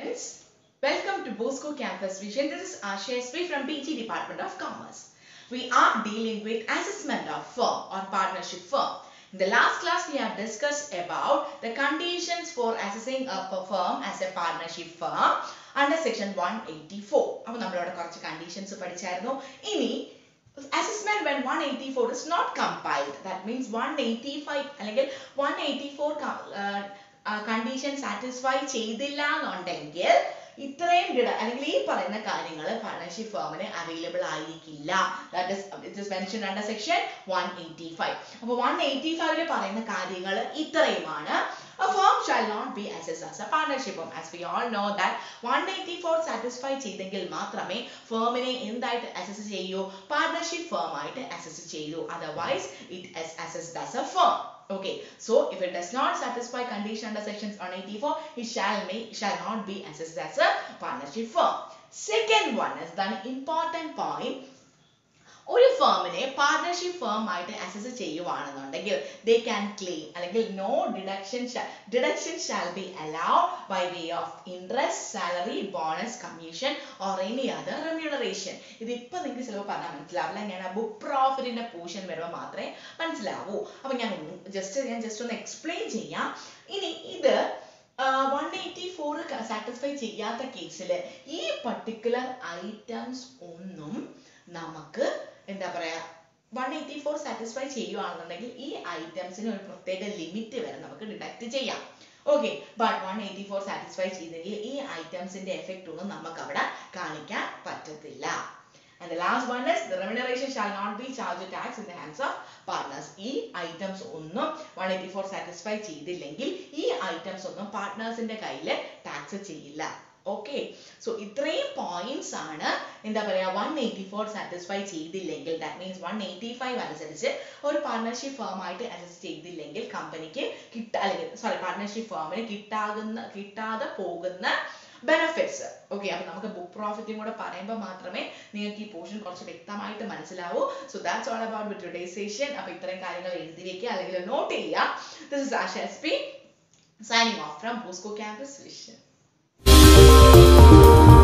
Friends, welcome to Bosco Campus Vision. This is Asha SV from BG Department of Commerce. We are dealing with assessment of firm or partnership firm. In the last class, we have discussed about the conditions for assessing a firm as a partnership firm under section 184. അപ്പോൾ നമ്മളവിടെ കുറച്ച് conditions പഠിച്ചായിരുന്നു ഇനി assessment when 184 is not compiled that means 185 അല്ലെങ്കിൽ 184 condition satisfy ചെയ്തില്ല എന്നുണ്ടെങ്കിൽ ഇത്രയും Dida അല്ലെങ്കിൽ ഈ പറയുന്ന കാര്യങ്ങൾ പാർട്ണർഷിപ്പ് ഫേമിന് അവൈലബിൾ ആയിരിക്കില്ല that is it is mention under section 185 അപ്പോൾ 185 പറയുന്ന കാര്യങ്ങൾ ഇത്രയുമാണ് A firm shall not be assessed as a partnership firm. As we all know that 184 satisfy ചെയ്തെങ്കിൽ മാത്രമേ ഫേമിനെ എന്തായിട്ട് അസസ് ചെയ്യൂ പാർട്ണർഷിപ്പ് ഫേം ആയിട്ട് അസസ് ചെയ്യൂ otherwise it is assessed as a firm. Okay, so if it does not satisfy condition under sections 184, it shall may shall not be assessed as a partnership firm. Second one is the important point. ഒരു ഫേമിനെ partnership firm ആയിട്ട് assess ചെയ്യുവാണെന്നുണ്ടെങ്കിൽ they can claim അല്ലെങ്കിൽ no deduction deduction shall be allowed by way of interest salary bonus commission or any other remuneration ഇതിപ്പോൾ നിങ്ങൾക്ക് ചിലപ്പോൾ പറഞ്ഞാൽ മനസ്സിലാവില്ല ഞാൻ ആ ബുക്ക് പ്രോഫിറ്റിന്റെ പോർഷൻ വരുമ്പോൾ മാത്രമേ മനസ്സിലാവൂ അപ്പൊ ഞാൻ ജസ്റ്റ് ഞാൻ ജസ്റ്റ് ഒന്ന് എക്സ്പ്ലെയിൻ ചെയ്യാം ഇനി ഇത് വൺ എയ്റ്റി ഫോർ സാറ്റിസ്ഫൈ ചെയ്യാത്ത കേസിൽ ഈ പർട്ടിക്കുലർ ഐറ്റംസ് ഒന്നും നമുക്ക് എന്താ പറയാ വൺ എയ്റ്റി ഫോർ സാറ്റിസ്ഫൈ ചെയ്യുവാണെന്നുണ്ടെങ്കിൽ ഈ ഐറ്റംസിന് ഒരു പ്രത്യേക ലിമിറ്റ് വരെ നമുക്ക് ഡിഡക്ട് ചെയ്യാം okay but one eighty four satisfy ചെയ്തെങ്കിൽ ഈ ഐറ്റംസിന്റെ എഫക്റ്റ് ഒന്നും നമുക്ക് അവിടെ കാണിക്കാൻ പറ്റത്തില്ല And the last one is the remuneration shall not be charged tax in the hands of partners. ഈ ഐറ്റംസ് ഒന്നും വൺ എയ്റ്റി ഫോർ സാറ്റിസ്ഫൈ ചെയ്തില്ലെങ്കിൽ ഈ ഐറ്റംസ് ഒന്നും പാർട്ട്നേഴ്സിന്റെ കയ്യിൽ ടാക്സ് ചെയ്യില്ല ഓക്കെ സോ ഇത്രയും പോയിന്റ്സ് ആണ് എന്താ പറയാ വൺ എയ്റ്റി ഫോർ സാറ്റിസ്ഫൈ ചെയ്തില്ലെങ്കിൽ that means one eighty five അനുസരിച്ച് ഒരു പാർട്ണർഷിപ്പ് ഫേം ആയിട്ട് അസസ് ചെയ്തില്ലെങ്കിൽ കമ്പനിക്ക് കിട്ട അല്ലെങ്കിൽ സോറി പാർട്ണർഷിപ്പ് ഫേമിന് കിട്ടാകുന്ന കിട്ടാതെ പോകുന്ന ബെനഫിറ്റ്സ് ഓക്കെ അപ്പൊ നമുക്ക് ബുക്ക് പ്രോഫിറ്റും കൂടെ പറയുമ്പോൾ മാത്രമേ നിങ്ങൾക്ക് ഈ പോർഷൻ കുറച്ച് വ്യക്തമായിട്ട് മനസ്സിലാവൂ so that's all about with today session അപ്പൊ ഇത്രയും കാര്യങ്ങൾ എഴുതി വെക്കുക അല്ലെങ്കിൽ നോട്ട് ചെയ്യുക this is Asha S P signing off from Bosco campus vision